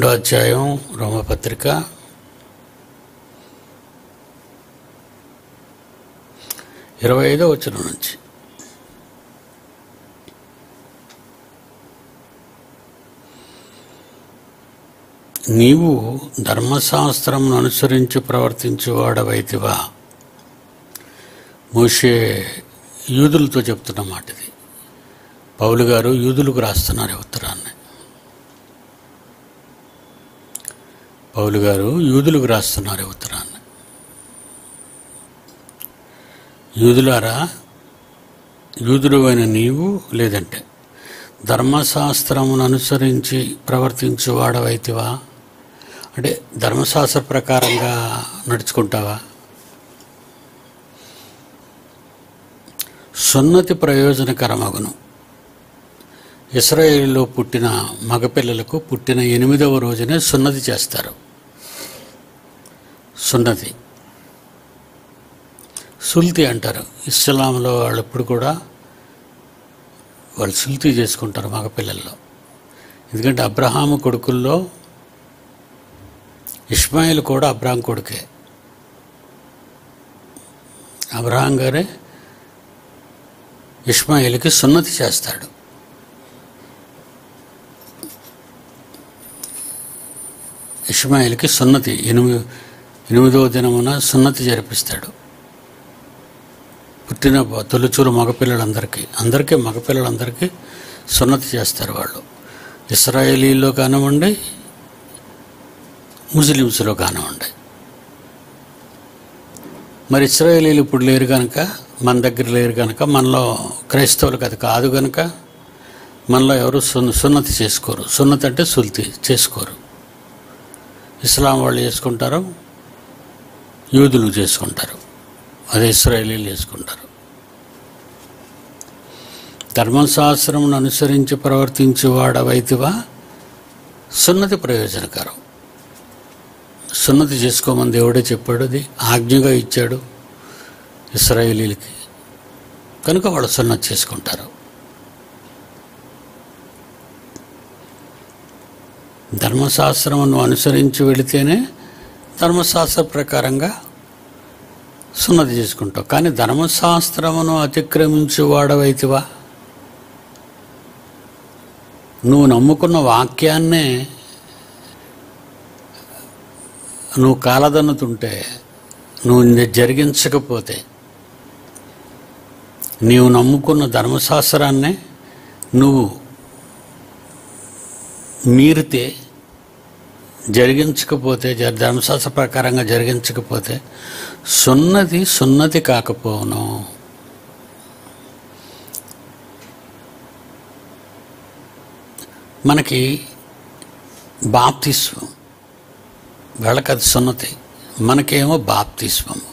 రెండో అధ్యాయం రోమపత్రిక ఇరవై ఐదో వచ్చిన నుంచి నీవు ధర్మశాస్త్రం అనుసరించి ప్రవర్తించేవాడవైతివా మోషే యూదులతో చెప్తున్న మాట ఇది పౌలు గారు యూదులకు రాస్తున్నారు ఈ ఉత్తరాన్ని పౌలు గారు యూదులకు రాస్తున్నారు ఈ ఉత్తరాన్ని యూదులారా యూదుడు అయిన నీవు లేదంటే ధర్మశాస్త్రమును అనుసరించి ప్రవర్తించువాడవైతివా అంటే ధర్మశాస్త్ర ప్రకారంగా నడుచుకుంటావా సున్నతి ప్రయోజనకరమగును ఇస్రాయేల్లో పుట్టిన మగపిల్లలకు పుట్టిన ఎనిమిదవ రోజునే సున్నతి చేస్తారు సున్నతి సుల్తి అంటారు ఇస్లాంలో వాళ్ళు ఎప్పుడు కూడా వాళ్ళు సుల్తి చేసుకుంటారు మగపిల్లల్లో ఎందుకంటే అబ్రహాము కొడుకుల్లో ఇస్మాయిల్ కూడా అబ్రాహం కొడుకే అబ్రహాం గారే ఇస్మాయిల్కి సున్నతి చేస్తాడు ఇస్మాయిల్కి సున్నతి ఎనిమిది ఎనిమిదవ దినమున సున్నతి జరిపిస్తాడు పుట్టిన తొలిచూరు మగపిల్లలందరికీ అందరికీ మగపిల్లలందరికీ సున్నతి చేస్తారు వాళ్ళు ఇస్రాయేలీలో కానివ్వండి ముస్లిమ్స్లో కానివ్వండి మరి ఇస్రాయేలీలు ఇప్పుడు లేరు కనుక మన దగ్గర లేరు కనుక మనలో క్రైస్తవులకు అది కాదు కనుక మనలో ఎవరు సున్న సున్నతి చేసుకోరు సున్నతి అంటే సుల్తి చేసుకోరు ఇస్లాం వాళ్ళు చేసుకుంటారు యూదులు చేసుకుంటారు అదే ఇస్రాయేలీలు చేసుకుంటారు ధర్మశాస్త్రమును అనుసరించి ప్రవర్తించేవాడవైతివా సున్నతి ప్రయోజనకరం సున్నతి చేసుకోమని దేవుడే చెప్పాడు అది ఆజ్ఞగా ఇచ్చాడు ఇస్రాయేలీలకి కనుక వాళ్ళు సున్నతి చేసుకుంటారు ధర్మశాస్త్రమును అనుసరించి వెళితేనే ధర్మశాస్త్ర ప్రకారంగా సున్నతి చేసుకుంటావు కానీ ధర్మశాస్త్రమును అతిక్రమించి వాడవైతివా నువ్వు నమ్ముకున్న వాక్యాన్నే నువ్వు కాలదన్నుతుంటే నువ్వు ని- జరిగించకపోతే నీవు నమ్ముకున్న ధర్మశాస్త్రాన్నే నువ్వు మీరితే జరిగించకపోతే జ- ధర్మశాస్త్ర ప్రకారంగా జరిగించకపోతే సున్నతి సున్నతి కాకపోను మనకి బాప్తిస్వం వాళ్ళకి అది సున్నతి మనకేమో బాప్తిస్వము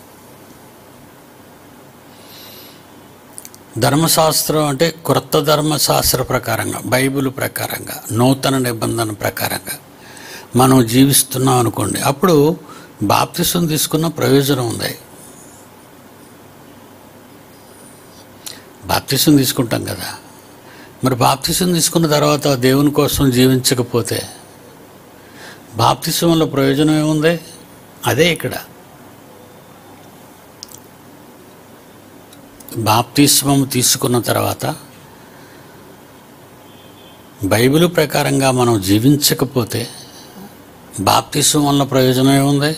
ధర్మశాస్త్రం అంటే క్రొత్త ధర్మశాస్త్ర ప్రకారంగా బైబిల్ ప్రకారంగా నూతన నిబంధన ప్రకారంగా మనం జీవిస్తున్నాం అనుకోండి అప్పుడు బాప్తిసం తీసుకున్న ప్రయోజనం ఉంది బాప్తిసం తీసుకుంటాం కదా మరి బాప్తిసం తీసుకున్న తర్వాత దేవుని కోసం జీవించకపోతే బాప్తిసం వల్ల ప్రయోజనం ఏముంది అదే ఇక్కడ బాప్తిస్మం తీసుకున్న తర్వాత బైబిల్ ప్రకారంగా మనం జీవించకపోతే బాప్తిస్మం వల్ల ప్రయోజనం ఏముంది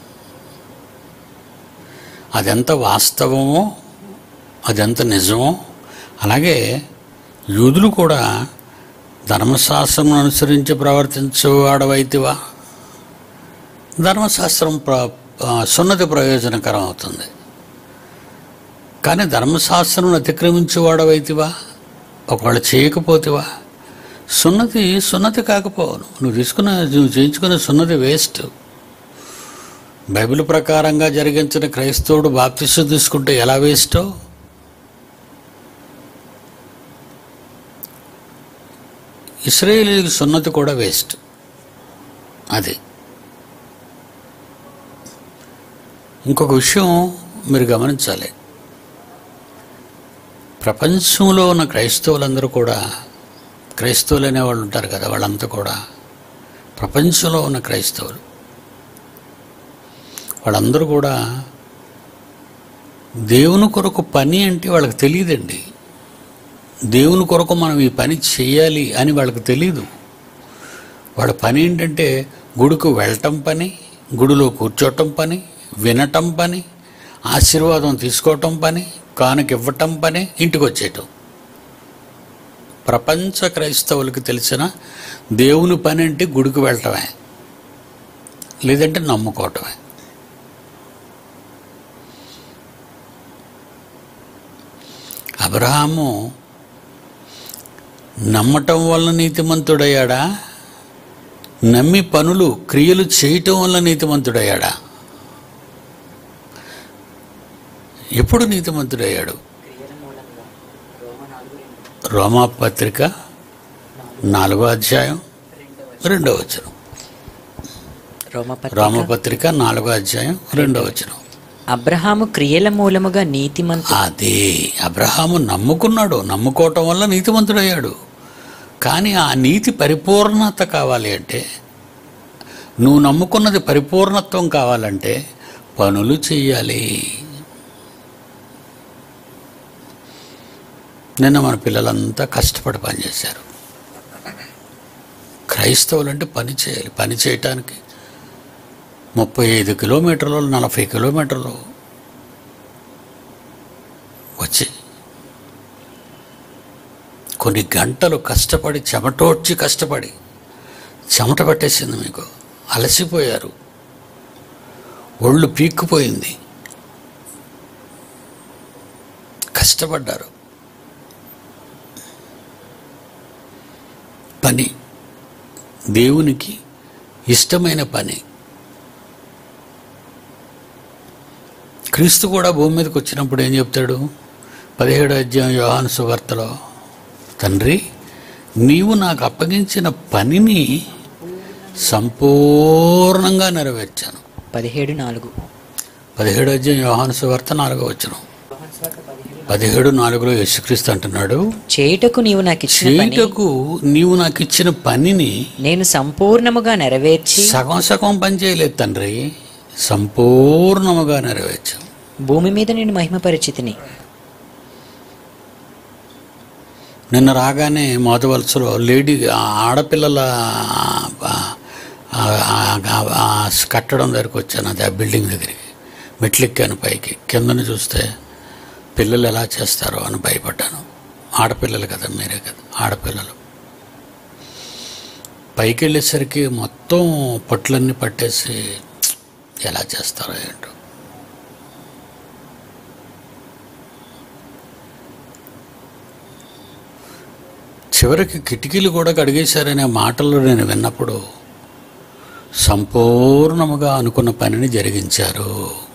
అదెంత వాస్తవమో అదెంత నిజమో అలాగే యూదులు కూడా ధర్మశాస్త్రం అనుసరించి ప్రవర్తించేవాడవైతివా ధర్మశాస్త్రం ప్ర ఆ, సున్నతి ప్రయోజనకరం అవుతుంది కానీ ధర్మశాస్త్రం అతిక్రమించేవాడవైతివా ఒకవేళ చేయకపోతేవా సున్నతి సున్నతి కాకపోను నువ్వు తీసుకున్న నువ్వు చేయించుకున్న సున్నతి వేస్ట్ బైబిల్ ప్రకారంగా జరిగించిన క్రైస్తవుడు బాప్తిస్సు తీసుకుంటే ఎలా వేస్టో ఇస్రాయేలీకి సున్నతి కూడా వేస్ట్ అది ఇంకొక విషయం మీరు గమనించాలి ప్రపంచంలో ఉన్న క్రైస్తవులందరూ కూడా క్రైస్తవులు అనేవాళ్ళు ఉంటారు కదా వాళ్ళంతా కూడా ప్రపంచంలో ఉన్న క్రైస్తవులు వాళ్ళందరూ కూడా దేవుని కొరకు పని అంటే వాళ్ళకి తెలియదండి దేవుని కొరకు మనం ఈ పని చేయాలి అని వాళ్ళకి తెలియదు వాళ్ళ పని ఏంటంటే గుడికి వెళ్ళటం పని గుడిలో కూర్చోటం పని వినటం పని ఆశీర్వాదం తీసుకోవటం పని కానుక ఇవ్వటం పని ఇంటికి వచ్చేయటం ప్రపంచ క్రైస్తవులకి తెలిసిన దేవుని పని అంటే గుడికి వెళ్ళటమే లేదంటే నమ్ముకోవటమే అబ్రహాము నమ్మటం వల్ల నీతిమంతుడయ్యాడా నమ్మి పనులు క్రియలు చేయటం వల్ల నీతిమంతుడయ్యాడా ఎప్పుడు నీతిమంతుడయ్యాడు క్రియల మూలంగా రోమ నాలుగు రెండు రోమా పత్రిక నాలుగో అధ్యాయం రెండో వచనం రోమపత్రిక రామపత్రిక నాలుగో అధ్యాయం రెండో వచనం అబ్రహాము క్రియల మూలముగా నీతిమంతు అదే అబ్రహాము నమ్ముకున్నాడు నమ్ముకోవటం వల్ల నీతిమంతుడయ్యాడు కానీ ఆ నీతి పరిపూర్ణత కావాలి అంటే నువ్వు నమ్ముకున్నది పరిపూర్ణత్వం కావాలంటే పనులు చెయ్యాలి నిన్న మన పిల్లలంతా కష్టపడి పనిచేశారు క్రైస్తవులు అంటే పని చేయాలి పని చేయటానికి ముప్పై ఐదు కిలోమీటర్లు నలభై కిలోమీటర్లు వచ్చి కొన్ని గంటలు కష్టపడి చెమటోడ్చి కష్టపడి చెమట పట్టేసింది మీకు అలసిపోయారు ఒళ్ళు పీక్కుపోయింది కష్టపడ్డారు పని దేవునికి ఇష్టమైన పని క్రీస్తు కూడా భూమి మీదకి వచ్చినప్పుడు ఏం చెప్తాడు పదిహేడు అధ్యాయం యోహాను సువార్తలో తండ్రి నీవు నాకు అప్పగించిన పనిని సంపూర్ణంగా నెరవేర్చాను పదిహేడు నాలుగు పదిహేడు అధ్యాయం యోహాను సువార్త నాలుగో వచ్చిన పదిహేడు నాలుగులో యేసుక్రీస్తు అంటున్నాడు చేయుటకు నీవు నాకు ఇచ్చిన పని చేయుటకు నీవు నాకు ఇచ్చిన పనిని నేను సంపూర్ణముగా నెరవేర్చి సగం సగం పని చేయలేదు తండ్రి సంపూర్ణముగా నెరవేర్చాం భూమి మీద నేను మహిమపరిచితిని నిన్న రాగానే మోదవలసలో లేడీ ఆ ఆడపిల్లల ఆ, ఆ, ఆ, ఆ కట్టడం దగ్గరికి వచ్చాను అది ఆ బిల్డింగ్ దగ్గరికి మెట్లెక్కాను పైకి కిందని చూస్తే పిల్లలు ఎలా చేస్తారో అని భయపడ్డాను ఆడపిల్లలు కదా మీరే కదా ఆడపిల్లలు పైకి వెళ్ళేసరికి మొత్తం పట్లన్నీ పట్టేసి ఎలా చేస్తారో ఏంటో చివరికి కిటికీలు కూడా కడిగేశారనే మాటలు నేను విన్నప్పుడు సంపూర్ణముగా అనుకున్న పనిని జరిగించారు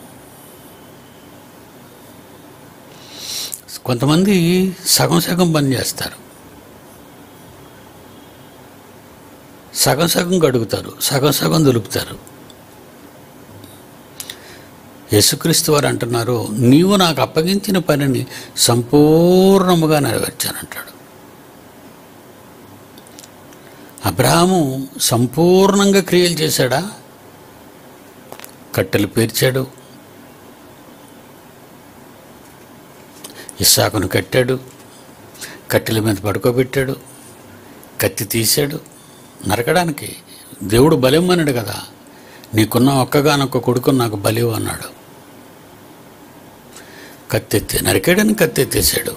కొంతమంది సగం సగం పని చేస్తారు సగం సగం కడుగుతారు సగం సగం దులుపుతారు యేసుక్రీస్తు వారు అంటున్నారు నీవు నాకు అప్పగించిన పనిని సంపూర్ణముగా నెరవేర్చానంటాడు అబ్రహాము సంపూర్ణంగా క్రియలు చేశాడా కట్టెలు పేర్చాడు ఇస్సాకును కట్టాడు కట్టెల మీద పడుకోబెట్టాడు కత్తి తీశాడు నరకడానికి దేవుడు బలిమ్మన్నాడు కదా నీకున్న ఒక్కగానొక్క కొడుకు నాకు బలివు అన్నాడు కత్తెత్తి నరికాడని కత్తెత్తేసాడు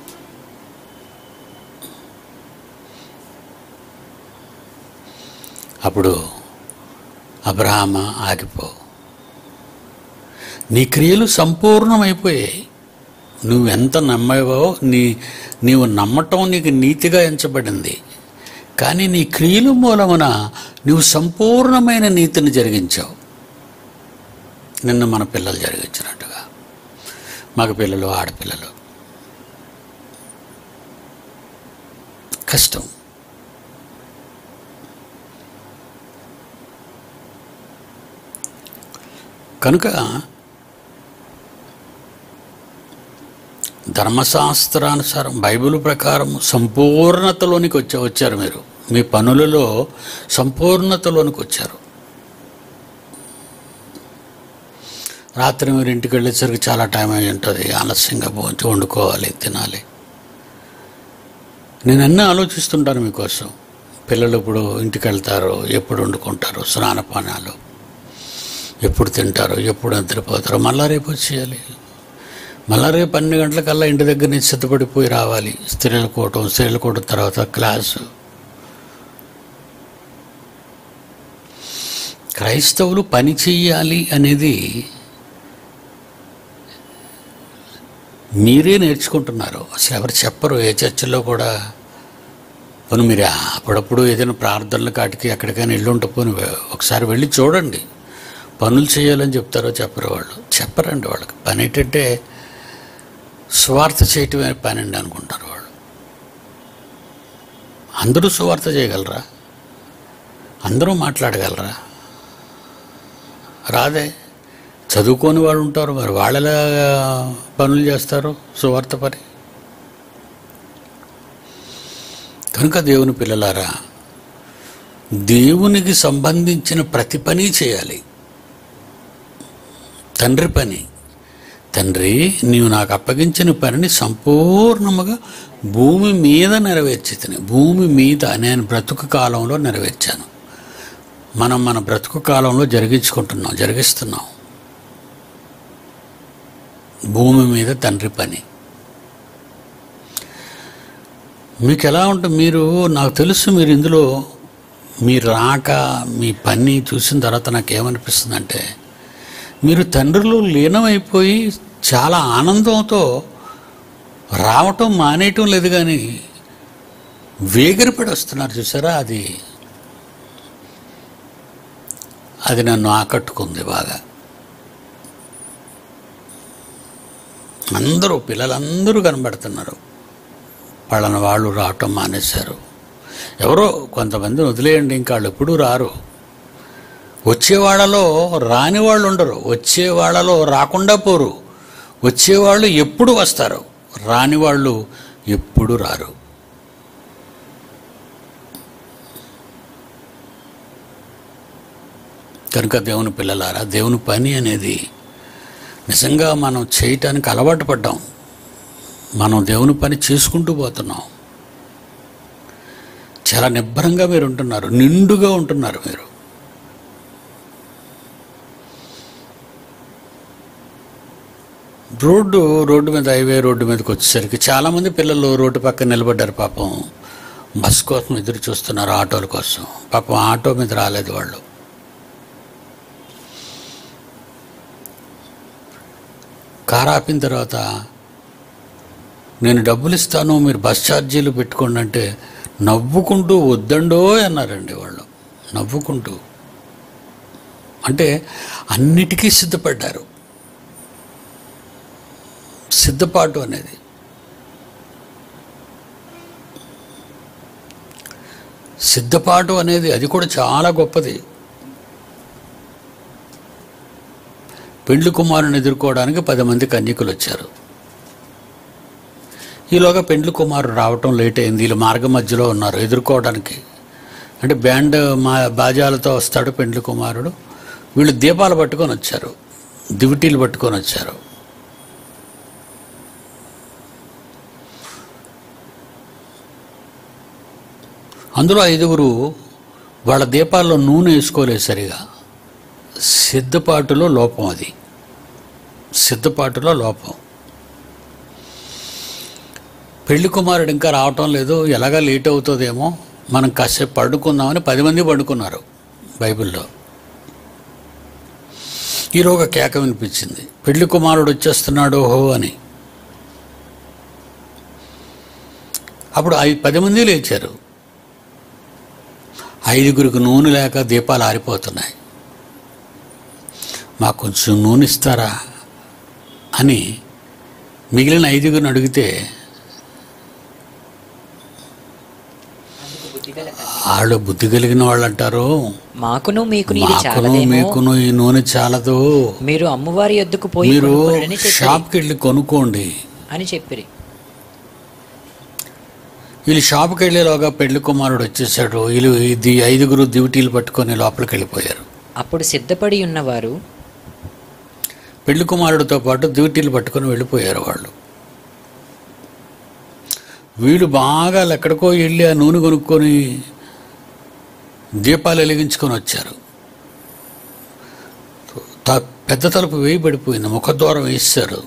అప్పుడు అబ్రహామ ఆగిపో నీ క్రియలు సంపూర్ణమైపోయాయి నువ్వెంత నమ్మావో నీ నీవు నమ్మటం నీకు నీతిగా ఎంచబడింది కానీ నీ క్రియల మూలమున నువ్వు సంపూర్ణమైన నీతిని జరిగించావు నిన్న మన పిల్లలు జరిగించినట్టుగా మగ పిల్లలు ఆడపిల్లలు కష్టం కనుక ధర్మశాస్త్రానుసారం బైబిల్ ప్రకారం సంపూర్ణతలోనికి వచ్చా వచ్చారు మీరు మీ పనులలో సంపూర్ణతలోనికి వచ్చారు రాత్రి మీరు ఇంటికి వెళ్ళేసరికి చాలా టైం అయి ఉంటుంది ఆలస్యంగా భోంచి వండుకోవాలి తినాలి నేను అన్నీ ఆలోచిస్తుంటాను మీకోసం పిల్లలు ఇప్పుడు ఇంటికి వెళ్తారు ఎప్పుడు వండుకుంటారు స్నానపానాలు ఎప్పుడు తింటారు ఎప్పుడు నిద్రపోతారు మళ్ళా రేపు వచ్చేయాలి మళ్ళా రేపు పన్నెండు గంటలకల్లా ఇంటి దగ్గర నుంచి సిద్ధపడిపోయి రావాలి స్త్రీల కూటం స్త్రీల కూటం తర్వాత క్లాసు క్రైస్తవులు పని చెయ్యాలి అనేది మీరే నేర్చుకుంటున్నారు అసలు ఎవరు చెప్పరు ఏ చర్చల్లో కూడా పోనీ మీరు అప్పుడప్పుడు ఏదైనా ప్రార్థనలు కాటికి ఎక్కడికైనా వెళ్ళి ఉంటే పోనీ ఒకసారి వెళ్ళి చూడండి పనులు చేయాలని చెప్తారో చెప్పరు వాళ్ళు చెప్పరండి వాళ్ళకి పని ఏంటంటే స్వార్థ చేయటమే పని అండి అనుకుంటారు వాళ్ళు అందరూ స్వార్థ చేయగలరా అందరూ మాట్లాడగలరా రాదే చదువుకోని వాళ్ళు ఉంటారు మరి వాళ్ళ పనులు చేస్తారు సువార్త పని కనుక దేవుని పిల్లలారా దేవునికి సంబంధించిన ప్రతి పని చేయాలి తండ్రి పని తండ్రి నీవు నాకు అప్పగించిన పనిని సంపూర్ణముగా భూమి మీద నెరవేర్చితిని భూమి మీద నేను బ్రతుకు కాలంలో నెరవేర్చాను మనం మన బ్రతుకు కాలంలో జరిగించుకుంటున్నాం జరిగిస్తున్నాం భూమి మీద తండ్రి పని మీకు ఎలా ఉంటుంది మీరు నాకు తెలుసు మీరు ఇందులో మీ రాక మీ పని చూసిన తర్వాత నాకు ఏమనిపిస్తుందంటే మీరు తండ్రిలో లీనమైపోయి చాలా ఆనందంతో రావటం మానేయటం లేదు కానీ వేగిరపడి వస్తున్నారు చూసారా అది అది నన్ను ఆకట్టుకుంది బాగా అందరూ పిల్లలందరూ కనబడుతున్నారు వాళ్ళని వాళ్ళు రావటం మానేశారు ఎవరో కొంతమందిని వదిలేయండి ఇంకా వాళ్ళు ఎప్పుడూ రారు వచ్చే వాళ్ళలో రాని వాళ్ళు ఉండరు వచ్చే వాళ్ళలో రాకుండా పోరు వచ్చేవాళ్ళు ఎప్పుడు వస్తారు రాని వాళ్ళు ఎప్పుడు రారు కనుక దేవుని పిల్లలారా దేవుని పని అనేది నిజంగా మనం చేయటానికి అలవాటు పడ్డాం మనం దేవుని పని చేసుకుంటూ పోతున్నాం చాలా నిబ్బరంగా మీరు ఉంటున్నారు నిండుగా ఉంటున్నారు మీరు రోడ్డు రోడ్డు మీద హైవే రోడ్డు మీదకి వచ్చేసరికి చాలామంది పిల్లలు రోడ్డు పక్కన నిలబడ్డారు పాపం బస్ కోసం ఎదురు చూస్తున్నారు ఆటోల కోసం పాపం ఆటో మీద రాలేదు వాళ్ళు కారు ఆపిన తర్వాత నేను డబ్బులు ఇస్తాను మీరు బస్ ఛార్జీలు పెట్టుకోండి అంటే నవ్వుకుంటూ వద్దండో అన్నారండి వాళ్ళు నవ్వుకుంటూ అంటే అన్నిటికీ సిద్ధపడ్డారు సిద్ధపాటు అనేది సిద్ధపాటు అనేది అది కూడా చాలా గొప్పది పెండ్లి కుమారుని ఎదుర్కోవడానికి పది మంది కన్యకులు వచ్చారు ఈలోగా పెండ్లి కుమారుడు రావటం లేట్ అయింది వీళ్ళు మార్గ మధ్యలో ఉన్నారు ఎదుర్కోవడానికి అంటే బ్యాండ్ మా బాజాలతో వస్తాడు పెండ్లి కుమారుడు వీళ్ళు దీపాలు పట్టుకొని వచ్చారు దివిటీలు పట్టుకొని వచ్చారు అందులో ఐదుగురు వాళ్ళ దీపాల్లో నూనె వేసుకోలేదు సరిగా సిద్ధపాటులో లోపం అది సిద్ధపాటులో లోపం పెళ్లి కుమారుడు ఇంకా రావటం లేదు ఎలాగా లేట్ అవుతుందేమో మనం కాసేపు పడుకుందామని పది మంది పడుకున్నారు బైబిల్లో ఈరోజు కేక వినిపించింది పెళ్లి కుమారుడు వచ్చేస్తున్నాడు ఓహో అని అప్పుడు ఐ పది మంది లేచారు ఐదుగురికి నూనె లేక దీపాలు ఆరిపోతున్నాయి మాకు కొంచెం నూనె ఇస్తారా అని మిగిలిన ఐదుగురిని అడిగితే వాళ్ళు బుద్ధి కలిగిన వాళ్ళు అంటారు మాకును మీకును ఇది మాకును చాలదేమో మీకును ఈ నూనె చాలదు మీరు అమ్మవారి యొద్దకు పోయి మీరు కొనుక్కొనుడని చెప్పిరి షాప్కి వెళ్ళి కొనుక్కోండి అని చెప్పిరి వీళ్ళు షాప్కి వెళ్ళేలోగా పెళ్లి కుమారుడు వచ్చేసాడు వీళ్ళు ఇది ఐదుగురు డ్యూటీలు పట్టుకొని లోపలికి వెళ్ళిపోయారు అప్పుడు సిద్ధపడి ఉన్నవారు పెళ్లి కుమారుడితో పాటు డ్యూటీలు పట్టుకొని వెళ్ళిపోయారు వాళ్ళు వీళ్ళు బాగా ఎక్కడికో వెళ్ళి ఆ నూనె కొనుక్కొని దీపాలు వెలిగించుకొని వచ్చారు త- పెద్ద తలుపు వేయబడిపోయింది ముఖద్వారం వేసారు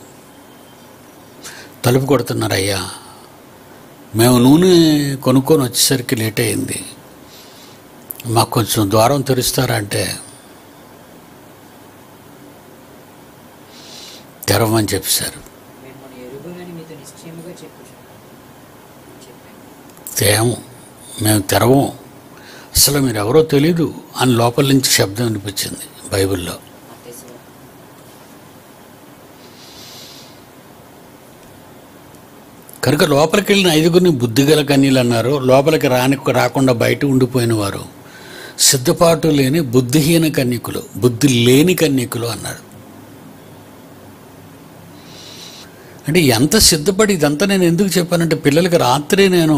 తలుపు కొడుతున్నారు అయ్యా మేము నూనె కొనుక్కొని వచ్చేసరికి లేట్ అయింది మాకు కొంచెం ద్వారం తెరుస్తారా అంటే తెరవమని చెప్పారు తేము మేము తెరవం అసలు మీరు ఎవరో తెలీదు అని లోపల నుంచి శబ్దం వినిపించింది బైబిల్లో కనుక లోపలికి వెళ్ళిన ఐదుగురిని బుద్ధిగల కన్నీలు అన్నారు లోపలికి రాని రాకుండా బయట ఉండిపోయిన వారు సిద్ధపాటు లేని బుద్ధిహీన కన్యకులు బుద్ధి లేని కన్యకులు అన్నాడు అంటే ఎంత సిద్ధపడి ఇదంతా నేను ఎందుకు చెప్పానంటే పిల్లలకి రాత్రి నేను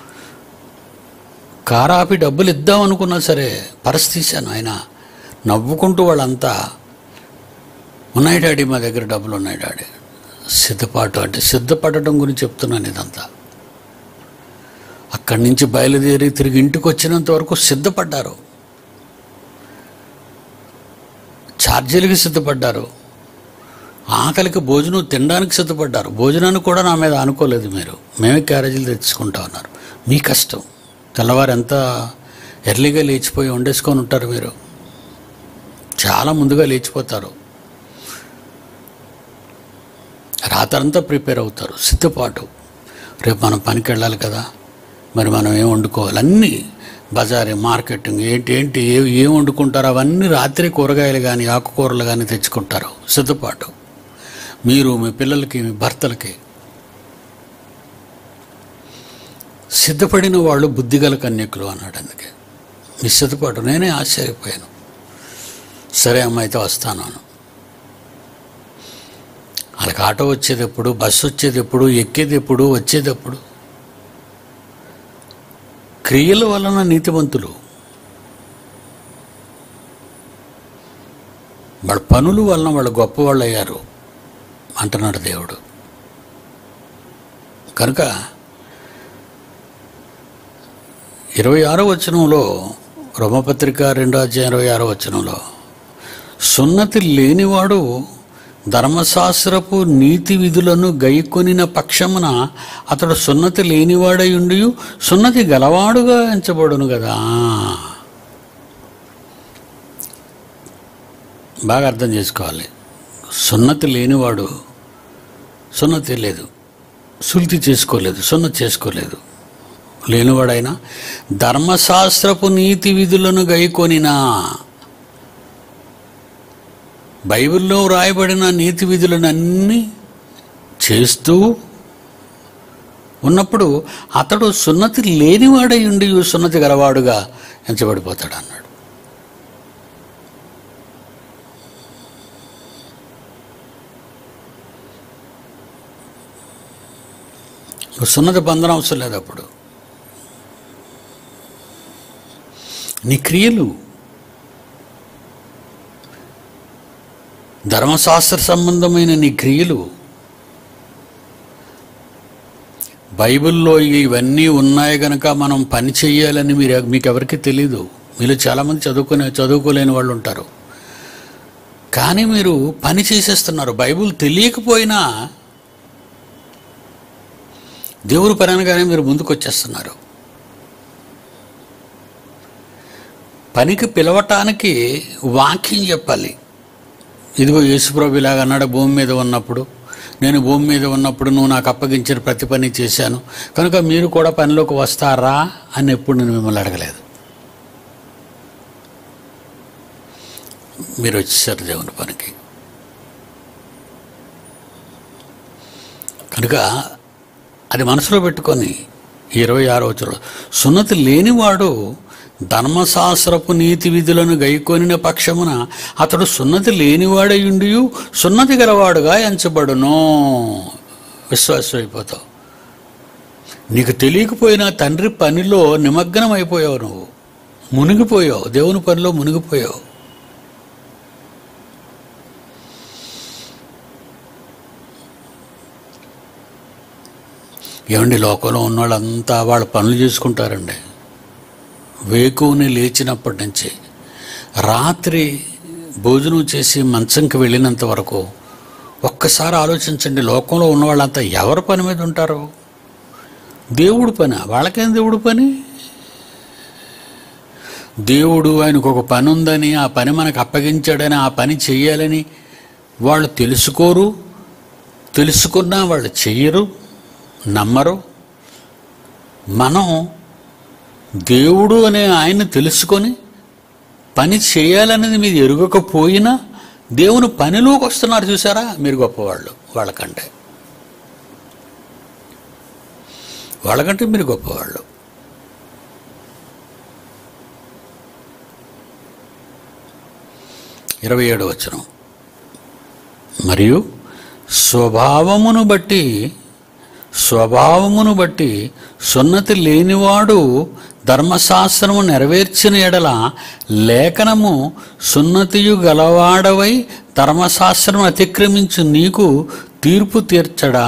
కారాపి డబ్బులు ఇద్దాం అనుకున్నా సరే పరస్ తీశాను ఆయన నవ్వుకుంటూ వాళ్ళంతా ఉన్నాయి డాడీ మా దగ్గర డబ్బులు ఉన్నాయి డాడీ సిద్ధపాటు అంటే సిద్ధపడటం గురించి చెప్తున్నాను ఇదంతా అక్కడి నుంచి బయలుదేరి తిరిగి ఇంటికి వచ్చినంత వరకు సిద్ధపడ్డారు ఛార్జీలకి సిద్ధపడ్డారు ఆకలికి భోజనం తినడానికి సిద్ధపడ్డారు భోజనానికి కూడా నా మీద అనుకోలేదు మీరు మేమే క్యారేజీలు తెచ్చుకుంటా ఉన్నారు మీ కష్టం తెల్లవారు ఎంత ఎర్లీగా లేచిపోయి వండేసుకొని ఉంటారు మీరు చాలా ముందుగా లేచిపోతారు రాత్రంతా ప్రిపేర్ అవుతారు సిద్ధపాటు రేపు మనం పనికి వెళ్ళాలి కదా మరి మనం ఏం వండుకోవాలి అన్నీ బజారీ మార్కెటింగ్ ఏంటి ఏంటి ఏ ఏం వండుకుంటారో అవన్నీ రాత్రి కూరగాయలు కానీ ఆకుకూరలు కానీ తెచ్చుకుంటారు సిద్ధపాటు మీరు మీ పిల్లలకి మీ భర్తలకి సిద్ధపడిన వాళ్ళు బుద్ధిగల కన్యకులు అన్నాడు అందుకే మీ సిద్ధపాటు నేనే ఆశ్చర్యపోయాను సరే అమ్మాయితో వస్తాను అను వాళ్ళకి ఆటో వచ్చేది ఎప్పుడు బస్సు వచ్చేది ఎప్పుడు ఎక్కేది ఎప్పుడు వచ్చేది ఎప్పుడు క్రియల వలన నీతివంతులు వాళ్ళ పనుల వలన వాళ్ళు గొప్పవాళ్ళు అయ్యారు అంటున్నాడు దేవుడు కనుక ఇరవై ఆరో వచనంలో రోమపత్రిక రెండో అధ్యాయం ఇరవై ఆరో వచనంలో సున్నతి లేనివాడు ధర్మశాస్త్రపు నీతి విధులను గైకొనిన పక్షమున అతడు సున్నతి లేనివాడై ఉండి సున్నతి గలవాడుగా ఎంచబడును కదా బాగా అర్థం చేసుకోవాలి సున్నతి లేనివాడు సున్నతి లేదు సుల్తి చేసుకోలేదు సున్నతి చేసుకోలేదు లేనివాడైనా ధర్మశాస్త్రపు నీతి విధులను గైకొనినా బైబిల్లో వ్రాయబడిన నీతి విధులను అన్నీ చేస్తూ ఉన్నప్పుడు అతడు సున్నతి లేనివాడై ఉండి సున్నతి గలవాడుగా ఎంచబడిపోతాడు అన్నాడు నువ్వు సున్నతి పొందడం అవసరం లేదు అప్పుడు నీ క్రియలు ధర్మశాస్త్ర సంబంధమైన నీ క్రియలు బైబిల్లో ఇవన్నీ ఉన్నాయి గనక మనం పని చేయాలని మీరు మీకు ఎవరికి తెలీదు మీలో చాలామంది చదువుకునే చదువుకోలేని వాళ్ళు ఉంటారు కానీ మీరు పని చేసేస్తున్నారు బైబిల్ తెలియకపోయినా దేవుడు పని అనగానే మీరు ముందుకు వచ్చేస్తున్నారు పనికి పిలవటానికి వాక్యం చెప్పాలి ఇదిగో యేసుప్రభు ఇలాగ అన్నాడు భూమి మీద ఉన్నప్పుడు నేను భూమి మీద ఉన్నప్పుడు నువ్వు నాకు అప్పగించిన ప్రతి పని చేశాను కనుక మీరు కూడా పనిలోకి వస్తారా అని ఎప్పుడు నేను మిమ్మల్ని అడగలేదు మీరు వచ్చేసారు దేవుని పనికి కనుక అది మనసులో పెట్టుకొని ఇరవై ఆరో వచ్చలో సున్నతి లేనివాడు ధర్మశాస్త్రపు నీతి విధులను గైకొనిన పక్షమున అతడు సున్నతి లేనివాడయుండి సున్నతి గలవాడుగా ఎంచబడును విశ్వాసం అయిపోతావు నీకు తెలియకపోయినా తండ్రి పనిలో నిమగ్నం అయిపోయావు నువ్వు మునిగిపోయావు దేవుని పనిలో మునిగిపోయావు ఏమండి లోకంలో ఉన్న వాళ్ళంతా వాళ్ళ పనులు చేసుకుంటారండి వేకువని లేచినప్పటి నుంచి రాత్రి భోజనం చేసి మంచంకి వెళ్ళినంత వరకు ఒక్కసారి ఆలోచించండి లోకంలో ఉన్న వాళ్ళంతా ఎవరి పని మీద ఉంటారు దేవుడు పని వాళ్ళకేం దేవుడు పని దేవుడు ఆయనకు ఒక పని ఉందని ఆ పని మనకు అప్పగించాడని ఆ పని చెయ్యాలని వాళ్ళు తెలుసుకోరు తెలుసుకున్నా వాళ్ళు చెయ్యరు నమ్మరు మనం దేవుడు అనే ఆయన తెలుసుకొని పని చేయాలనేది మీరు ఎరుగకపోయినా దేవుని పనిలోకి వస్తున్నారు చూసారా మీరు గొప్పవాళ్ళు వాళ్ళకంటే వాళ్ళకంటే మీరు గొప్పవాళ్ళు ఇరవై ఏడు వచనం మరియు స్వభావమును బట్టి స్వభావమును బట్టి సున్నతి లేనివాడు ధర్మశాస్త్రము నెరవేర్చిన ఎడల లేఖనము సున్నతియు గలవాడవై ధర్మశాస్త్రం అతిక్రమించు నీకు తీర్పు తీర్చడా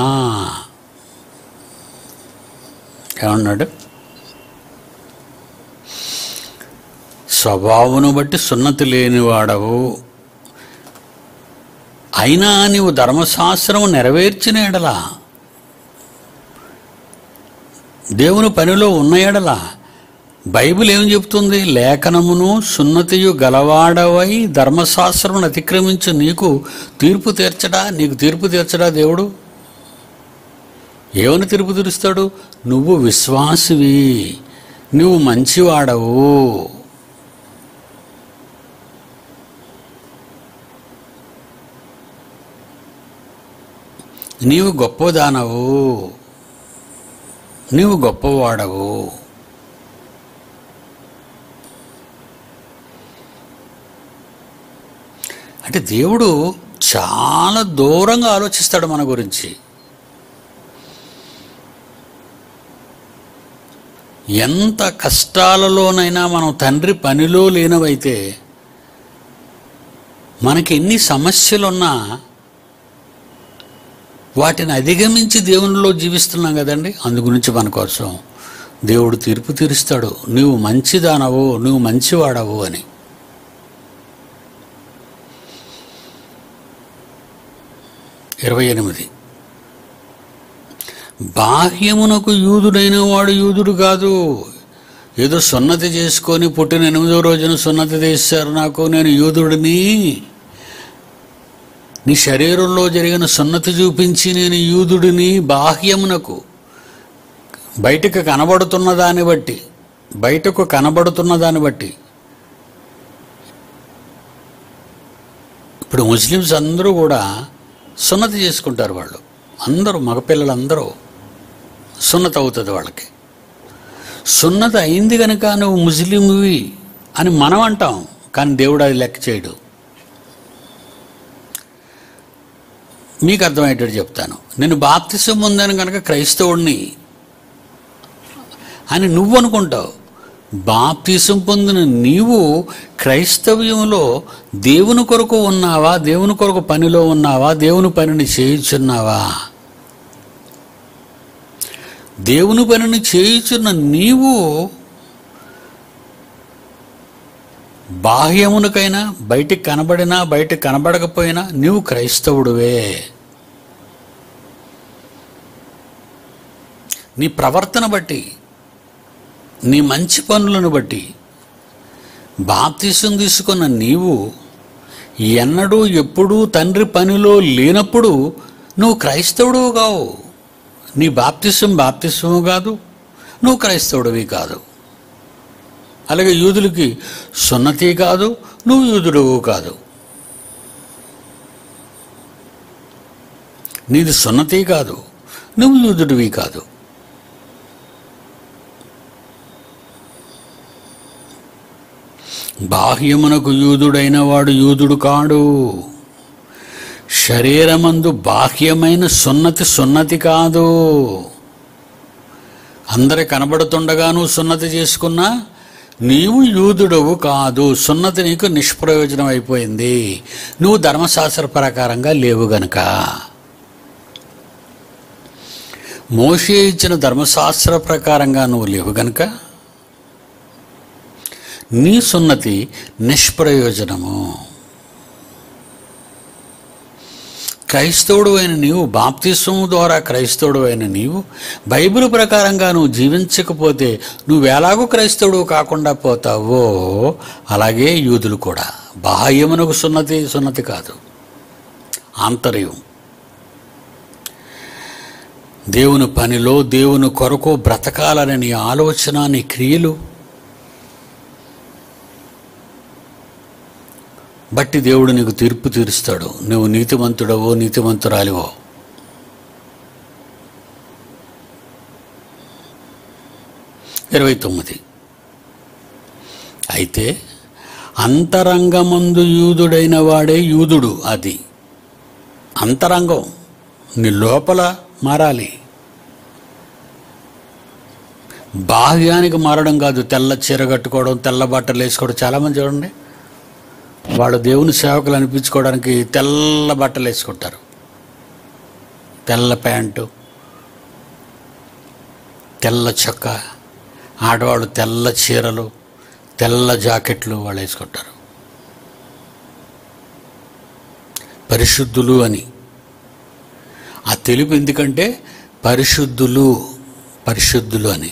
ఏమన్నాడు స్వభావమును బట్టి సున్నతి లేనివాడవు అయినా నీవు ధర్మశాస్త్రము నెరవేర్చిన ఎడల దేవుని పనిలో ఉన్న ఎడల బైబిల్ ఏం చెప్తుంది లేఖనమును సున్నతియు గలవాడవై ధర్మశాస్త్రమును అతిక్రమించు నీకు తీర్పు తీర్చడా నీకు తీర్పు తీర్చడా దేవుడు ఏమని తీర్పు తీరుస్తాడు నువ్వు విశ్వాసివి నువ్వు మంచివాడవు నీవు గొప్పదానవు నీవు గొప్పవాడవు అంటే దేవుడు చాలా దూరంగా ఆలోచిస్తాడు మన గురించి ఎంత కష్టాలలోనైనా మనం తండ్రి పనిలో లేనవైతే మనకి ఎన్ని సమస్యలున్నా వాటిని అధిగమించి దేవునిలో జీవిస్తున్నాం కదండి అందు గురించి మన కోసం దేవుడు తీర్పు తీరుస్తాడు నువ్వు మంచిదానవు నువ్వు మంచివాడవు అని ఇరవై ఎనిమిది బాహ్యమునకు యూదుడైన వాడు యూదుడు కాదు ఏదో సున్నతి చేసుకొని పుట్టిన ఎనిమిదో రోజున సున్నతి చేశారు నాకు నేను యూదుడిని నీ శరీరంలో జరిగిన సున్నతి చూపించి నేను యూదుడిని బాహ్యమునకు బయటకు కనబడుతున్న దాన్ని బట్టి బయటకు కనబడుతున్న దాన్ని బట్టి ఇప్పుడు ముస్లిమ్స్ అందరూ కూడా సున్నతి చేసుకుంటారు వాళ్ళు అందరూ మగపిల్లలందరూ సున్నతి అవుతుంది వాళ్ళకి సున్నతి అయింది కనుక నువ్వు ముస్లింవి అని మనం అంటాం కానీ దేవుడు అది లెక్క చేయడు మీకు అర్థమయ్యేటట్టు చెప్తాను నేను బాప్తిసం పొందాను కనుక క్రైస్తవుడిని అని నువ్వు అనుకుంటావు బాప్తిసం పొందిన నీవు క్రైస్తవ్యంలో దేవుని కొరకు ఉన్నావా దేవుని కొరకు పనిలో ఉన్నావా దేవుని పనిని చేయుచున్నావా దేవుని పనిని చేయుచున్న నీవు బాహ్యమునకైనా బయటికి కనబడినా బయటికి కనబడకపోయినా నీవు క్రైస్తవుడివే నీ ప్రవర్తన బట్టి నీ మంచి పనులను బట్టి బాప్తీసం తీసుకున్న నీవు ఎన్నడూ ఎప్పుడూ తండ్రి పనిలో లేనప్పుడు నువ్వు క్రైస్తవుడు కావు నీ బాప్తిసం బాప్తిసము కాదు నువ్వు క్రైస్తవుడివి కాదు అలాగే యూదులకి సున్నతి కాదు నువ్వు యూదుడువు కాదు నీది సున్నతి కాదు నువ్వు యూదుడివి కాదు బాహ్యమునకు యూదుడైన వాడు యూదుడు కాడు శరీరమందు బాహ్యమైన సున్నతి సున్నతి కాదు అందరి కనబడుతుండగాను సున్నతి చేసుకున్నా నీవు యూదుడవు కాదు సున్నతి నీకు నిష్ప్రయోజనం అయిపోయింది నువ్వు ధర్మశాస్త్ర ప్రకారంగా లేవు గనుక మోషే ఇచ్చిన ధర్మశాస్త్ర ప్రకారంగా నువ్వు లేవు గనుక నీ సున్నతి నిష్ప్రయోజనము క్రైస్తవుడు అయిన నీవు బాప్తిస్వము ద్వారా క్రైస్తవుడు అయిన నీవు బైబిల్ ప్రకారంగా నువ్వు జీవించకపోతే నువ్వు ఎలాగో క్రైస్తవుడు కాకుండా పోతావో అలాగే యూదులు కూడా బాహ్యమునకు సున్నతి సున్నతి కాదు ఆంతర్యం దేవుని పనిలో దేవుని కొరకు బ్రతకాలని నీ ఆలోచన నీ క్రియలు బట్టి దేవుడు నీకు తీర్పు తీరుస్తాడు నువ్వు నీతిమంతుడవో నీతిమంతురాలివో ఇరవై తొమ్మిది అయితే అంతరంగమందు యూదుడైన వాడే యూదుడు అది అంతరంగం నీ లోపల మారాలి బాహ్యానికి మారడం కాదు తెల్ల చీర కట్టుకోవడం తెల్ల బట్టలు వేసుకోవడం చాలామంది చూడండి వాళ్ళు దేవుని సేవకులు అనిపించుకోవడానికి తెల్ల బట్టలు వేసుకుంటారు తెల్ల ప్యాంటు తెల్ల చొక్క ఆడవాళ్ళు తెల్ల చీరలు తెల్ల జాకెట్లు వాళ్ళు వేసుకుంటారు పరిశుద్ధులు అని ఆ తెలుపు ఎందుకంటే పరిశుద్ధులు పరిశుద్ధులు అని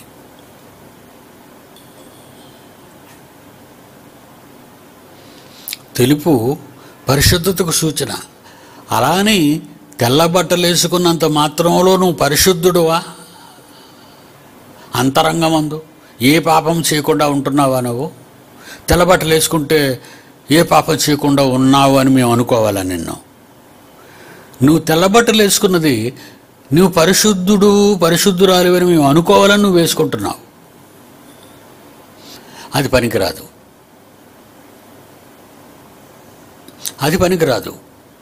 తెలుపు పరిశుద్ధతకు సూచన అలాని తెల్ల బట్టలు వేసుకున్నంత మాత్రంలో నువ్వు పరిశుద్ధుడువా అంతరంగమందు ఏ పాపం చేయకుండా ఉంటున్నావా నువ్వు తెల్ల బట్టలు వేసుకుంటే ఏ పాపం చేయకుండా ఉన్నావు అని మేము అనుకోవాలా నిన్ను నువ్వు తెల్ల బట్టలు వేసుకున్నది నువ్వు పరిశుద్ధుడు పరిశుద్ధురాలు అని మేము అనుకోవాలని నువ్వు వేసుకుంటున్నావు అది పనికిరాదు అది పనికిరాదు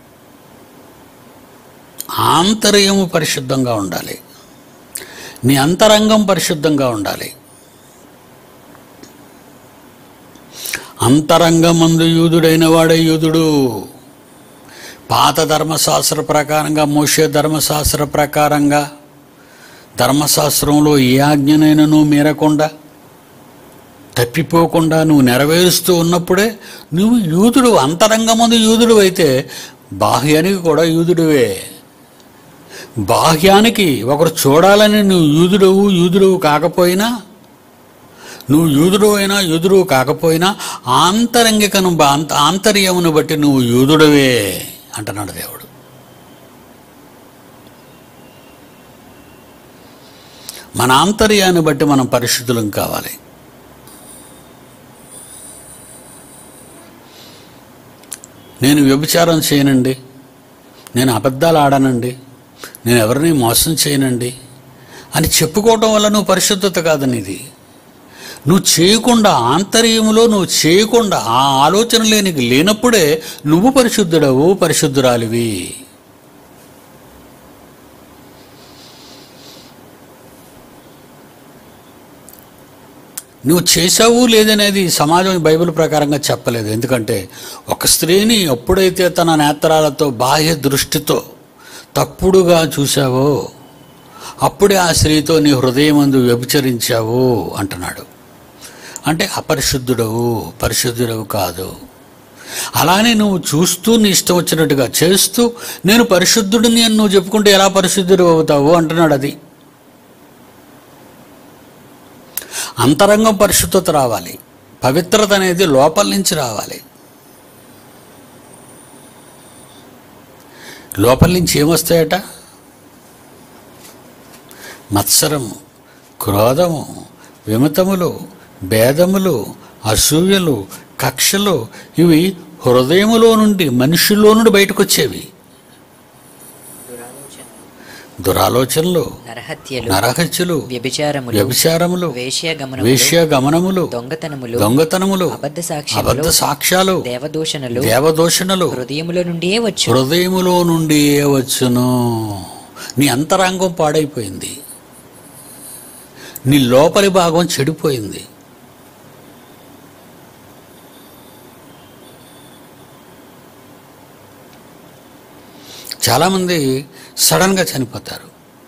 ఆంతర్యము పరిశుద్ధంగా ఉండాలి నీ అంతరంగం పరిశుద్ధంగా ఉండాలి అంతరంగమందు యూదుడైన వాడే యూదుడు పాత ధర్మశాస్త్ర ప్రకారంగా మోసే ధర్మశాస్త్ర ప్రకారంగా ధర్మశాస్త్రంలో ఏ ఆజ్ఞనైనను మీరకుండా తప్పిపోకుండా నువ్వు నెరవేరుస్తూ ఉన్నప్పుడే నువ్వు యూదుడు అంతరంగమందు యూదుడు అయితే బాహ్యానికి కూడా యూదుడివే బాహ్యానికి ఒకరు చూడాలని నువ్వు యూదుడవు యూదుడవు కాకపోయినా నువ్వు యూదుడు అయినా యూదుడు కాకపోయినా ఆంతరంగికను బా- అంత ఆంతర్యమును బట్టి నువ్వు యూదుడవే అంటున్నాడు దేవుడు మన ఆంతర్యాన్ని బట్టి మనం పరిశుద్ధులం కావాలి నేను వ్యభిచారం చేయనండి నేను అబద్ధాలు ఆడనండి నేను ఎవరిని మోసం చేయనండి అని చెప్పుకోవటం వల్ల నువ్వు పరిశుద్ధత కాదని ఇది నువ్వు చేయకుండా ఆంతర్యములో నువ్వు చేయకుండా ఆ ఆలోచన లేనికి లేనప్పుడే నువ్వు పరిశుద్ధుడవు పరిశుద్ధురాలివి నువ్వు చేసావు లేదనేది సమాజం బైబిల్ ప్రకారంగా చెప్పలేదు ఎందుకంటే ఒక స్త్రీని ఎప్పుడైతే తన నేత్రాలతో బాహ్య దృష్టితో తప్పుడుగా చూసావో అప్పుడే ఆ స్త్రీతో నీ హృదయమందు వ్యభిచరించావు అంటున్నాడు అంటే అపరిశుద్ధుడవు పరిశుద్ధుడవు కాదు అలానే నువ్వు చూస్తూ నీ ఇష్టం వచ్చినట్టుగా చేస్తూ నేను పరిశుద్ధుడిని అని నువ్వు చెప్పుకుంటే ఎలా పరిశుద్ధుడు అవుతావు అంటున్నాడు అది అంతరంగం పరిశుద్ధత రావాలి పవిత్రత అనేది లోపల నుంచి రావాలి లోపల నుంచి ఏమొస్తాయట మత్సరము క్రోధము విమతములు భేదములు అసూయలు కక్షలు ఇవి హృదయములో నుండి మనిషిలో నుండి బయటకు వచ్చేవి దురాలోచనలు నరహత్యలు నరహత్యలు వ్యభిచారములు వ్యభిచారములు వేశ్యాగమనములు వేశ్య గమనములు దొంగతనములు దొంగతనములు అబద్ధ సాక్ష్యములు అబద్ధ సాక్ష్యాలు దేవదూషణలు దేవదూషణలు హృదయములో నుండియే వచ్చు హృదయములో నుండి వచ్చును నీ అంతరంగం పాడైపోయింది నీ లోపలి భాగం చెడిపోయింది చాలామంది సడన్గా చనిపోతారు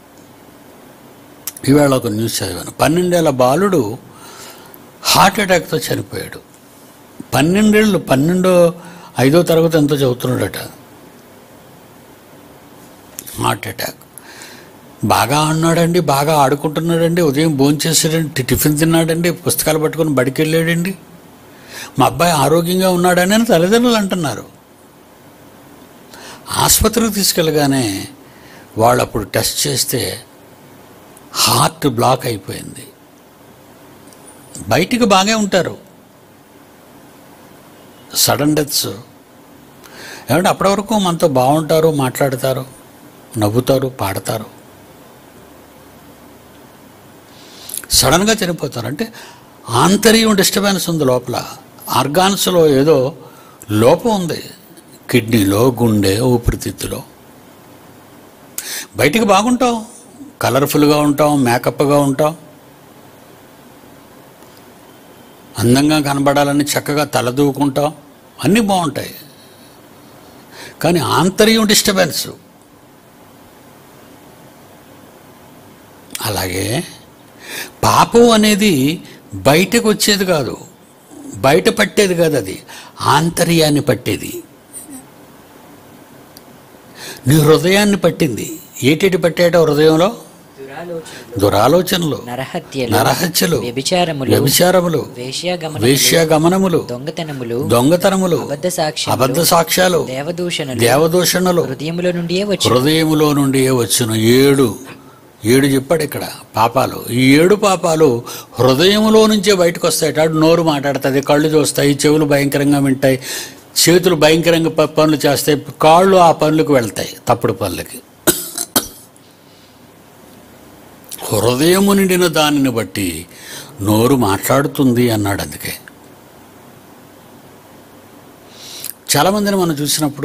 ఇవాళ ఒక న్యూస్ చదివాను పన్నెండేళ్ల బాలుడు హార్ట్ అటాక్తో చనిపోయాడు పన్నెండేళ్ళు పన్నెండో ఐదో తరగతి ఎంతో చదువుతున్నాడట హార్ట్ అటాక్ బాగా ఆడినాడండి బాగా ఆడుకుంటున్నాడండి ఉదయం భోంచేసాడండి టిఫిన్ తిన్నాడండి పుస్తకాలు పట్టుకొని బడికి వెళ్ళాడండి మా అబ్బాయి ఆరోగ్యంగా ఉన్నాడని అని తల్లిదండ్రులు అంటున్నారు ఆసుపత్రికి తీసుకెళ్ళగానే వాళ్ళు అప్పుడు టెస్ట్ చేస్తే హార్ట్ బ్లాక్ అయిపోయింది బయటికి బాగా ఉంటారు సడన్ డెత్స్ ఏమంటే అప్పటి వరకు మనతో బాగుంటారు మాట్లాడతారు నవ్వుతారు పాడతారు సడన్గా చనిపోతారు అంటే ఆంతర్యం డిస్టర్బెన్స్ ఉంది లోపల ఆర్గాన్స్లో ఏదో లోపం ఉంది కిడ్నీలో గుండె ఊపిరితిత్తులో బయటికి బాగుంటాం కలర్ఫుల్గా ఉంటాం మేకప్గా ఉంటాం అందంగా కనబడాలని చక్కగా తలదూకుంటాం అన్నీ బాగుంటాయి కానీ ఆంతర్యం డిస్టర్బెన్స్ అలాగే పాపం అనేది బయటకు వచ్చేది కాదు బయట పట్టేది కాదు అది ఆంతర్యాన్ని పట్టేది నీ హృదయాన్ని పట్టింది ఏటేటి పట్టాడో హృదయంలో దురాలోచనలు నరహత్యలు నరహత్యలు వ్యభిచారములు వ్యభిచారములు వేశ్యాగమనములు వేశ్యాగమనములు దొంగతనములు దొంగతనములు అబద్ధ సాక్ష్యం అబద్ధ సాక్ష్యాలు దేవదూషణలు దేవదూషణలు హృదయములో నుండియే వచ్చు హృదయములో నుండి వచ్చును ఏడు ఏడు చెప్పాడు ఇక్కడ పాపాలు ఈ ఏడు పాపాలు హృదయములో నుంచే బయటకు వస్తాయి అటు నోరు మాట్లాడుతుంది కళ్ళు చూస్తాయి చెవులు భయంకరంగా వింటాయి చేతులు భయంకరంగా ప- పనులు చేస్తాయి కాళ్ళు ఆ పనులకు వెళ్తాయి తప్పుడు పనులకి హృదయము నిండిన దానిని బట్టి నోరు మాట్లాడుతుంది అన్నాడు అందుకే చాలామందిని మనం చూసినప్పుడు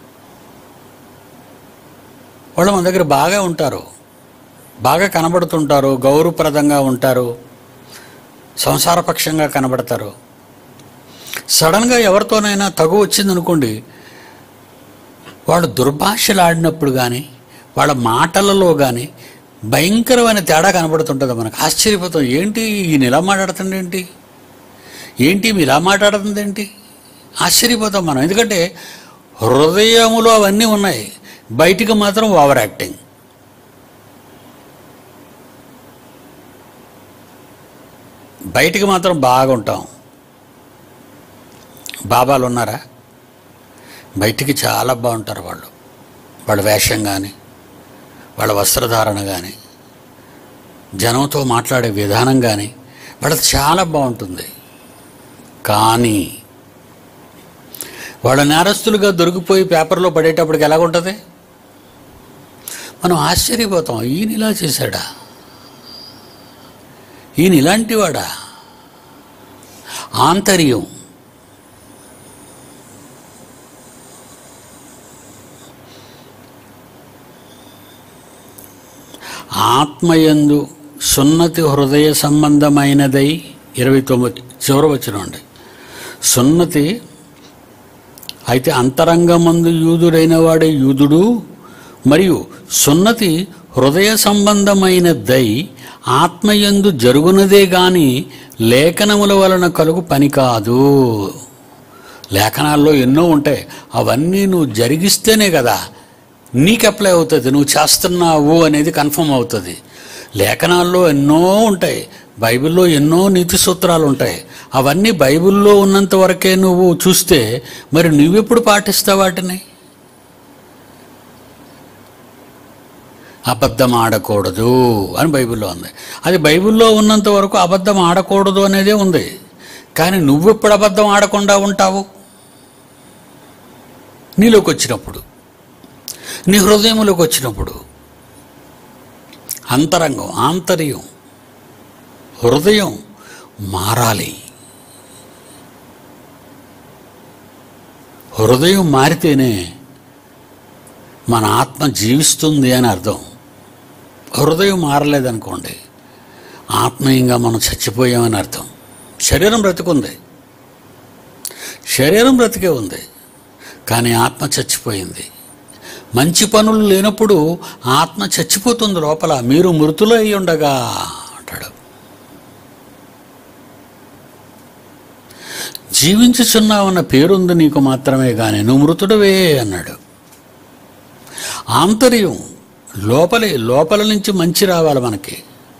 వాళ్ళు మన దగ్గర బాగా ఉంటారు బాగా కనబడుతుంటారు గౌరవప్రదంగా ఉంటారు సంసారపక్షంగా కనబడతారు సడన్గా ఎవరితోనైనా తగు వచ్చిందనుకోండి వాళ్ళు దుర్భాషలు ఆడినప్పుడు కానీ వాళ్ళ మాటలలో కానీ భయంకరమైన తేడా కనబడుతుంటుంది మనకు ఆశ్చర్యపోతాం ఏంటి ఈయన ఇలా మాట్లాడుతుంది ఏంటి ఏంటి ఈమె ఇలా మాట్లాడుతుంది ఏంటి ఆశ్చర్యపోతాం మనం ఎందుకంటే హృదయములో అవన్నీ ఉన్నాయి బయటికి మాత్రం ఓవర్ యాక్టింగ్ బయటికి మాత్రం బాగుంటాం బాబాలు ఉన్నారా బయటికి చాలా బాగుంటారు వాళ్ళు వాళ్ళ వేషం కానీ వాళ్ళ వస్త్రధారణ కానీ జనంతో మాట్లాడే విధానం కానీ వాళ్ళది చాలా బాగుంటుంది కానీ వాళ్ళ నేరస్తులుగా దొరికిపోయి పేపర్లో పడేటప్పటికి ఎలాగుంటుంది మనం ఆశ్చర్యపోతాం ఈయన ఇలా చేశాడా ఈయన ఇలాంటి వాడా ఆంతర్యం ఆత్మయందు సున్నతి హృదయ సంబంధమైనదై ఇరవై తొమ్మిది చివరి వచ్చినండి సున్నతి అయితే అంతరంగమందు యూదుడైన వాడే యూదుడు మరియు సున్నతి హృదయ సంబంధమైనదై ఆత్మయందు జరుగునదే గాని లేఖనముల వలన కలుగు పని కాదు లేఖనాల్లో ఎన్నో ఉంటాయి అవన్నీ నువ్వు జరిగిస్తేనే కదా నీకు అప్లై అవుతుంది నువ్వు చేస్తున్నావు అనేది కన్ఫర్మ్ అవుతుంది లేఖనాల్లో ఎన్నో ఉంటాయి బైబిల్లో ఎన్నో నీతి సూత్రాలు ఉంటాయి అవన్నీ బైబిల్లో ఉన్నంత వరకే నువ్వు చూస్తే మరి నువ్వెప్పుడు పాటిస్తావు వాటిని అబద్ధం ఆడకూడదు అని బైబిల్లో ఉంది అది బైబిల్లో ఉన్నంత వరకు అబద్ధం ఆడకూడదు అనేదే ఉంది కానీ నువ్వెప్పుడు అబద్ధం ఆడకుండా ఉంటావు నీలోకి వచ్చినప్పుడు నీ హృదయంలోకి వచ్చినప్పుడు అంతరంగం ఆంతర్యం హృదయం మారాలి హృదయం మారితేనే మన ఆత్మ జీవిస్తుంది అని అర్థం హృదయం మారలేదనుకోండి ఆత్మీయంగా మనం చచ్చిపోయామని అర్థం శరీరం బ్రతుకుంది శరీరం బ్రతికే ఉంది కానీ ఆత్మ చచ్చిపోయింది మంచి పనులు లేనప్పుడు ఆత్మ చచ్చిపోతుంది లోపల మీరు మృతులు అయి ఉండగా అంటాడు జీవించుచున్నావన్న పేరుంది నీకు మాత్రమే కానీ నువ్వు మృతుడవే అన్నాడు ఆంతర్యం లోపలే లోపల నుంచి మంచి రావాలి మనకి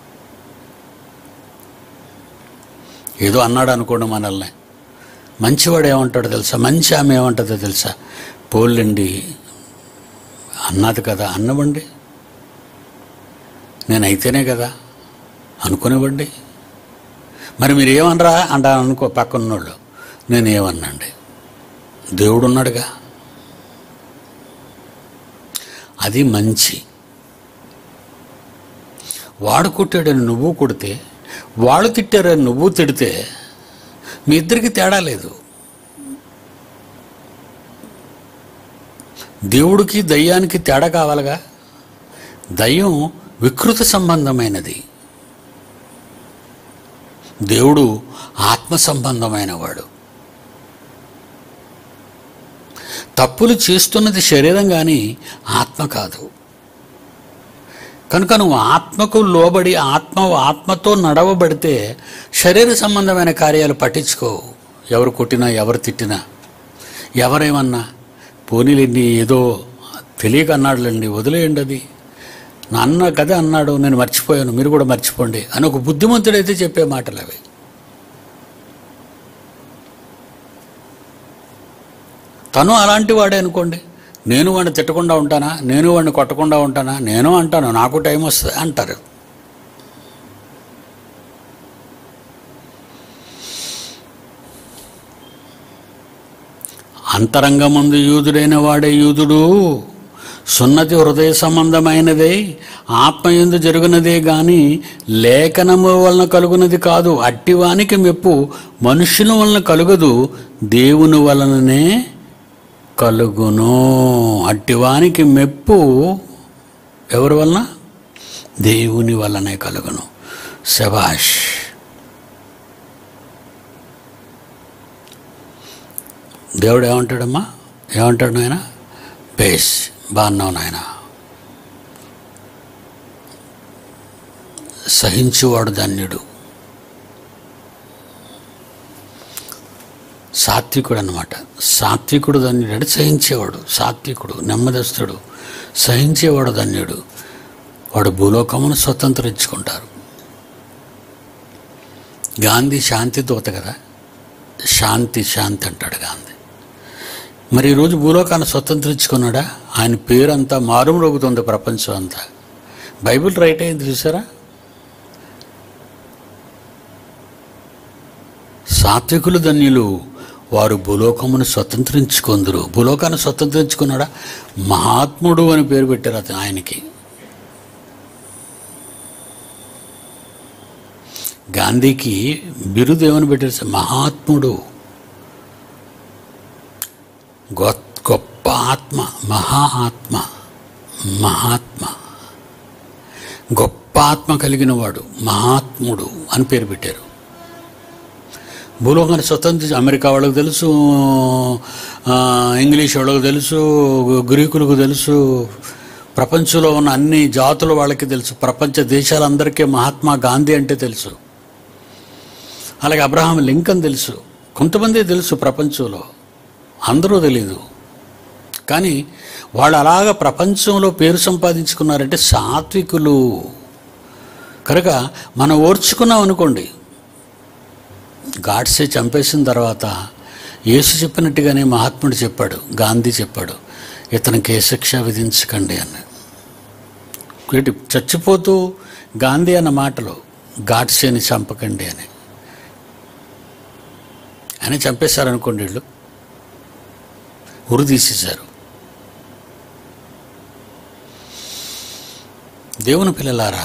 ఏదో అన్నాడు అనుకోండి మనల్ని మంచివాడు ఏమంటాడో తెలుసా మంచి ఆమె ఏమంటుందో తెలుసా పోల్లండి అన్నది కదా అన్నవండి నేనైతేనే కదా అనుకునేవ్వండి మరి మీరు ఏమనరా అంటా అనుకో పక్కన్నోళ్ళు నేనేమన్నాండి దేవుడు ఉన్నాడుగా అది మంచి వాడు కొట్టాడని నువ్వు కొడితే వాళ్ళు తిట్టారని నువ్వు తిడితే మీ ఇద్దరికి తేడా లేదు దేవుడికి దయ్యానికి తేడా కావాలిగా దయ్యం వికృత సంబంధమైనది దేవుడు ఆత్మ సంబంధమైన వాడు తప్పులు చేస్తున్నది శరీరం కానీ ఆత్మ కాదు కనుక నువ్వు ఆత్మకు లోబడి ఆత్మ ఆత్మతో నడవబడితే శరీర సంబంధమైన కార్యాలు పట్టించుకో ఎవరు కొట్టినా ఎవరు తిట్టినా ఎవరేమన్నా పోనీలేండి ఏదో తెలియక అన్నాడులేండి వదిలేయండి అది నా అన్న కదా అన్నాడు నేను మర్చిపోయాను మీరు కూడా మర్చిపోండి అని ఒక బుద్ధిమంతుడైతే చెప్పే మాటలు అవి తను అలాంటి వాడే అనుకోండి నేను వాడిని తిట్టకుండా ఉంటానా నేను వాడిని కొట్టకుండా ఉంటానా నేను అంటాను నాకు టైం వస్తుంది అంటారు అంతరంగమందు యూదుడైన వాడే యూదుడు సున్నతి హృదయ సంబంధమైనదే ఆత్మయందు జరుగునదే గాని లేఖనము వలన కలుగునది కాదు అట్టివానికి మెప్పు మనుషుల వలన కలుగదు దేవుని వలననే కలుగును అట్టివానికి మెప్పు ఎవరి వలన దేవుని వలనే కలుగును శబాష్ దేవుడు ఏమంటాడమ్మా ఏమంటాడు నాయన బేస్ బాగున్నావు నాయన సహించువాడు ధన్యుడు సాత్వికుడు అనమాట సాత్వికుడు ధన్యుడు అంటే సహించేవాడు సాత్వికుడు నెమ్మదస్తుడు సహించేవాడు ధన్యుడు వాడు భూలోకమును స్వతంత్రించుకుంటారు గాంధీ శాంతి దూత కదా శాంతి శాంతి అంటాడు గాంధీ మరి ఈరోజు భూలోకాన్ని స్వతంత్రించుకున్నాడా ఆయన పేరంతా మారుమ్రోగుతుంది ప్రపంచం అంతా బైబిల్ రైట్ అయింది చూసారా సాత్వికులు ధన్యులు వారు భూలోకమును స్వతంత్రించుకుందరు భూలోకాన్ని స్వతంత్రించుకున్నాడా మహాత్ముడు అని పేరు పెట్టారు అతను ఆయనకి గాంధీకి బిరుదు ఏమని పెట్టారు సార్? మహాత్ముడు గొ- గొప్ప ఆత్మ మహా ఆత్మ మహాత్మ గొప్ప ఆత్మ కలిగిన వాడు మహాత్ముడు అని పేరు పెట్టారు భూలోకాన్ని స్వతంత్ర అమెరికా వాళ్ళకు తెలుసు ఆ, ఇంగ్లీష్ వాళ్ళకు తెలుసు గ్రీకులకు తెలుసు ప్రపంచంలో ఉన్న అన్ని జాతుల వాళ్ళకి తెలుసు ప్రపంచ దేశాలందరికీ మహాత్మా గాంధీ అంటే తెలుసు అలాగే అబ్రహాం లింకన్ తెలుసు కొంతమంది తెలుసు ప్రపంచంలో అందరూ తెలీదు కానీ వాళ్ళు అలాగ ప్రపంచంలో పేరు సంపాదించుకున్నారంటే సాత్వికులు కనుక మనం ఓర్చుకున్నాం అనుకోండి గాడ్సే చంపేసిన తర్వాత యేసు చెప్పినట్టుగానే మహాత్ముడు చెప్పాడు గాంధీ చెప్పాడు ఇతనికి ఏ శిక్ష విధించకండి అని వీటి చచ్చిపోతూ గాంధీ అన్న మాటలు గాడ్సేని చంపకండి అని అని చంపేశారనుకోండి వీళ్ళు ఉరి తీసేశారు దేవుని పిల్లలారా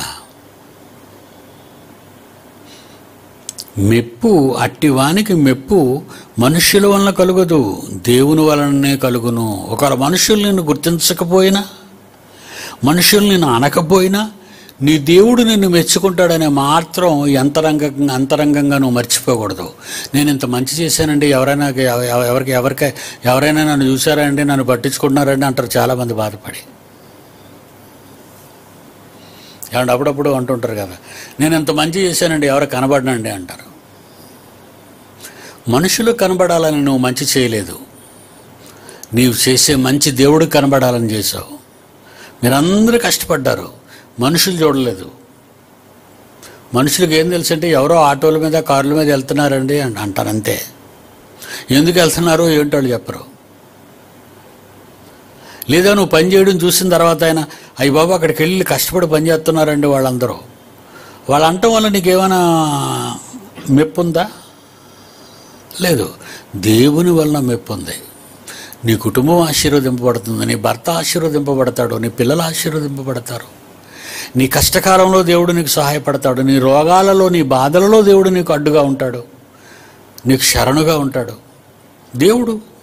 మెప్పు అట్టివానికి మెప్పు మనుష్యుల వలన కలుగదు దేవుని వలననే కలుగును ఒకవేళ మనుషులు నిన్ను గుర్తించకపోయినా మనుషులు నిన్ను అనకపోయినా నీ దేవుడు నిన్ను మెచ్చుకుంటాడనే మాత్రం అంతరంగంగా అంతరంగంగా నువ్వు మర్చిపోకూడదు నేను ఇంత మంచి చేశానండి ఎవరైనా ఎవ- ఎవ- ఎవరికి ఎవరికి ఎవరైనా నన్ను చూసారా అండి నన్ను పట్టించుకుంటున్నారండి అంటారు చాలామంది బాధపడి ఏమంటే అప్పుడప్పుడు అంటుంటారు కదా నేను ఇంత మంచి చేశానండి ఎవరు కనబడనండి అంటారు మనుషులు కనబడాలని నువ్వు మంచి చేయలేదు నీవు చేసే మంచి దేవుడు కనబడాలని చేసావు మీరందరూ కష్టపడ్డారు మనుషులు చూడలేదు మనుషులకు ఏం తెలుసు అంటే ఎవరో ఆటోల మీద కార్ల మీద వెళ్తున్నారండి అని అంటారు అంతే ఎందుకు వెళ్తున్నారు ఏంటో వాళ్ళు చెప్పరు లేదా నువ్వు పని చేయడం చూసిన తర్వాత ఆయన అయ్యి బాబు అక్కడికి వెళ్ళి కష్టపడి పని చేస్తున్నారండి వాళ్ళందరూ వాళ్ళు అంటం వల్ల నీకేమైనా మెప్పు ఉందా లేదు దేవుని వలన మెప్పు ఉంది నీ కుటుంబం ఆశీర్వదింపబడుతుంది నీ భర్త ఆశీర్వదింపబడతాడు నీ పిల్లలు ఆశీర్వదింపబడతారు నీ కష్టకాలంలో దేవుడు నీకు సహాయపడతాడు నీ రోగాలలో నీ బాధలలో దేవుడు నీకు అడ్డుగా ఉంటాడు నీకు శరణుగా ఉంటాడు దేవుడు